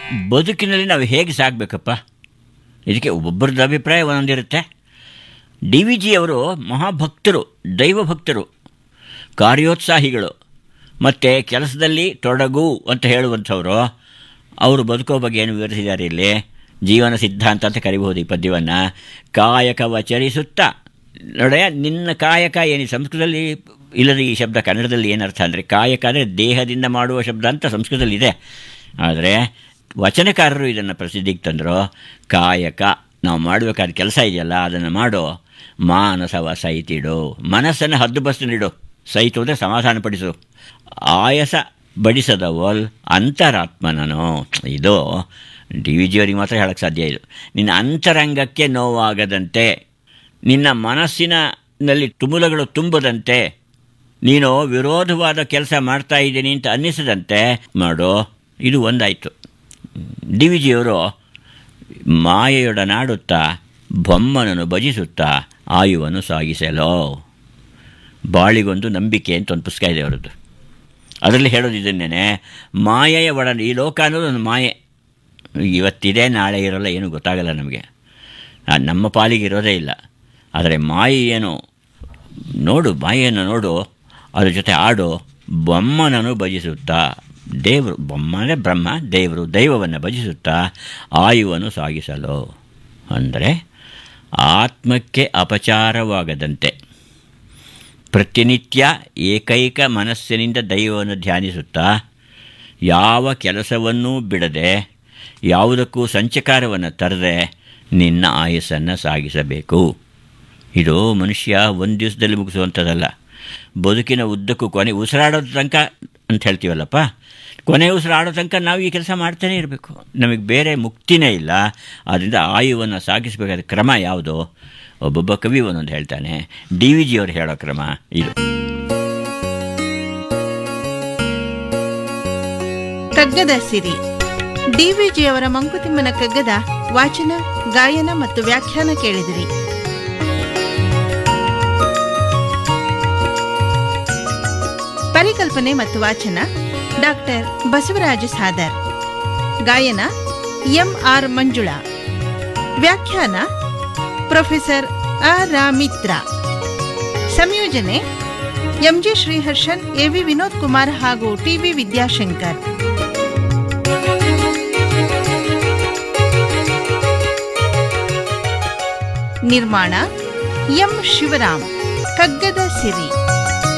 ಬದುಕಿನಲ್ಲಿ ನಾವು ಹೇಗೆ ಸಾಗಬೇಕಪ್ಪ ಇದಕ್ಕೆ ಒಬ್ಬೊಬ್ಬರದ್ದು ಅಭಿಪ್ರಾಯ ಒಂದೊಂದಿರುತ್ತೆ ಡಿ ವಿ ಜಿ ಅವರು ಮಹಾಭಕ್ತರು ದೈವ ಭಕ್ತರು ಕಾರ್ಯೋತ್ಸಾಹಿಗಳು ಮತ್ತು ಕೆಲಸದಲ್ಲಿ ತೊಡಗು ಅಂತ ಹೇಳುವಂಥವರು ಅವರು ಬದುಕೋ ಬಗ್ಗೆ ಏನು ವಿವರಿಸಿದ್ದಾರೆ ಇಲ್ಲಿ ಜೀವನ ಸಿದ್ಧಾಂತ ಅಂತ ಕರಿಬಹುದು ಈ ಪದ್ಯವನ್ನು ಕಾಯಕವಚರಿಸುತ್ತಾ ನೋಡೆಯ ನಿನ್ನ ಕಾಯಕ ಏನು ಸಂಸ್ಕೃತದಲ್ಲಿ ಇಲ್ಲದ ಈ ಶಬ್ದ ಕನ್ನಡದಲ್ಲಿ ಏನರ್ಥ ಅಂದರೆ ಕಾಯಕ ಅಂದರೆ ದೇಹದಿಂದ ಮಾಡುವ ಶಬ್ದ ಅಂತ ಸಂಸ್ಕೃತದಲ್ಲಿ ಇದೆ ಆದರೆ ವಚನಕಾರರು ಇದನ್ನು ಪ್ರಸಿದ್ಧಿಗೆ ತಂದರು ಕಾಯಕ ನಾವು ಮಾಡಬೇಕಾದ ಕೆಲಸ ಇದೆಯಲ್ಲ ಅದನ್ನು ಮಾಡೋ ಮಾನಸವ ಸೈತಿಡು ಮನಸ್ಸನ್ನು ಹದ್ದುಬಸ್ತು ಸೈತು ಅಂದರೆ ಸಮಾಧಾನಪಡಿಸು ಆಯಸ ಬಡಿಸದವಲ್ ಅಂತರಾತ್ಮನನು ಇದು ಡಿ ವಿ ಜಿಯವರಿಗೆ ಮಾತ್ರ ಹೇಳಕ್ಕೆ ಸಾಧ್ಯ ಇದು ನಿನ್ನ ಅಂತರಂಗಕ್ಕೆ ನೋವಾಗದಂತೆ ನಿನ್ನ ಮನಸ್ಸಿನಲ್ಲಿ ತುಮುಲಗಳು ತುಂಬದಂತೆ ನೀನು ವಿರೋಧವಾದ ಕೆಲಸ ಮಾಡ್ತಾ ಇದ್ದೀನಿ ಅಂತ ಅನ್ನಿಸದಂತೆ ಮಾಡು ಇದು ಒಂದಾಯಿತು ಡಿ ವಿ ಜಿಯವರು ಮಾಯೆಯೊಡನಾಡುತ್ತಾ ಬೊಮ್ಮನನ್ನು ಭಜಿಸುತ್ತಾ ಆಯುವನ್ನು ಸಾಗಿಸಲೋ ಬಾಳಿಗೊಂದು ನಂಬಿಕೆ ಅಂತ ಒಂದು ಪುಸ್ತಕ ಇದೆ ಅವರದ್ದು ಅದರಲ್ಲಿ ಹೇಳೋದು ಇದನ್ನೇ ಮಾಯೆಯ ಒಡ ಈ ಲೋಕ ಅನ್ನೋದು ಒಂದು ಮಾಯೆ ಇವತ್ತಿದೆ ನಾಳೆ ಇರೋಲ್ಲ ಏನೂ ಗೊತ್ತಾಗಲ್ಲ ನಮಗೆ ನಮ್ಮ ಪಾಲಿಗೆ ಇರೋದೇ ಇಲ್ಲ ಆದರೆ ಮಾಯೆ ಏನು ನೋಡು ಮಾಯೆಯನ್ನು ನೋಡು ಅದ್ರ ಜೊತೆ ಆಡು ಬೊಮ್ಮನನ್ನು ಭಜಿಸುತ್ತಾ ದೇವರು ಬೊಮ್ಮ ಅಂದರೆ ಬ್ರಹ್ಮ ದೇವರು ದೈವವನ್ನು ಭಜಿಸುತ್ತಾ ಆಯುವನ್ನು ಸಾಗಿಸಲು ಅಂದರೆ ಆತ್ಮಕ್ಕೆ ಅಪಚಾರವಾಗದಂತೆ ಪ್ರತಿನಿತ್ಯ ಏಕೈಕ ಮನಸ್ಸಿನಿಂದ ದೈವವನ್ನು ಧ್ಯಾನಿಸುತ್ತಾ ಯಾವ ಕೆಲಸವನ್ನೂ ಬಿಡದೆ ಯಾವುದಕ್ಕೂ ಸಂಚಕಾರವನ್ನು ತರದೆ ನಿನ್ನ ಆಯಸ್ಸನ್ನು ಸಾಗಿಸಬೇಕು ಇದು ಮನುಷ್ಯ ಒಂದು ದಿವಸದಲ್ಲಿ ಮುಗಿಸುವಂಥದ್ದಲ್ಲ ಬದುಕಿನ ಉದ್ದಕ್ಕೂ ಕೊನೆ ಉಸಿರಾಡೋದ ತನಕ ಅಂತ ಹೇಳ್ತೀವಲ್ಲಪ್ಪ ಕೊನೆ ಉಸಿರಾಡೋ ತನಕ ನಾವು ಈ ಕೆಲಸ ಮಾಡ್ತಾನೇ ಇರಬೇಕು ನಮಗೆ ಬೇರೆ ಮುಕ್ತಿನೇ ಇಲ್ಲ ಆದ್ದರಿಂದ ಆಯುವನ್ನು ಸಾಗಿಸಬೇಕಾದ ಕ್ರಮ ಯಾವುದು ಒಬ್ಬೊಬ್ಬ ಕವಿ ಒಂದೊಂದು ಹೇಳ್ತಾನೆ ಡಿ ವಿ ಜಿಯವರು ಹೇಳೋ ಕ್ರಮ ಇದು ಕಗ್ಗದ ಸಿರಿ ಡಿವಿಜಿಯವರ ಮಂಕುತಿಮ್ಮನ ಕಗ್ಗದ ವಾಚನ ಗಾಯನ ಮತ್ತು ವ್ಯಾಖ್ಯಾನ ಕೇಳಿದಿರಿ ಪರಿಕಲ್ಪನೆ ಮತ್ತು ವಾಚನ ಡಾಕ್ಟರ್ ಬಸವರಾಜ ಸಾದರ್ ಗಾಯನ ಎಂ ಆರ್ ಮಂಜುಳಾ ವ್ಯಾಖ್ಯಾನ ಪ್ರೊಫೆಸರ್ ಅ ರಾಮಿತ್ರ ಸಂಯೋಜನೆ ಎಂಜಿ ಶ್ರೀಹರ್ಷನ್ ಎವಿ ವಿನೋದ್ ಕುಮಾರ್ ಹಾಗೂ ಟಿವಿ ವಿದ್ಯಾಶಂಕರ್ ನಿರ್ಮಾಣ ಎಂ ಶಿವರಾಮ್ ಕಗ್ಗದ ಸಿರಿ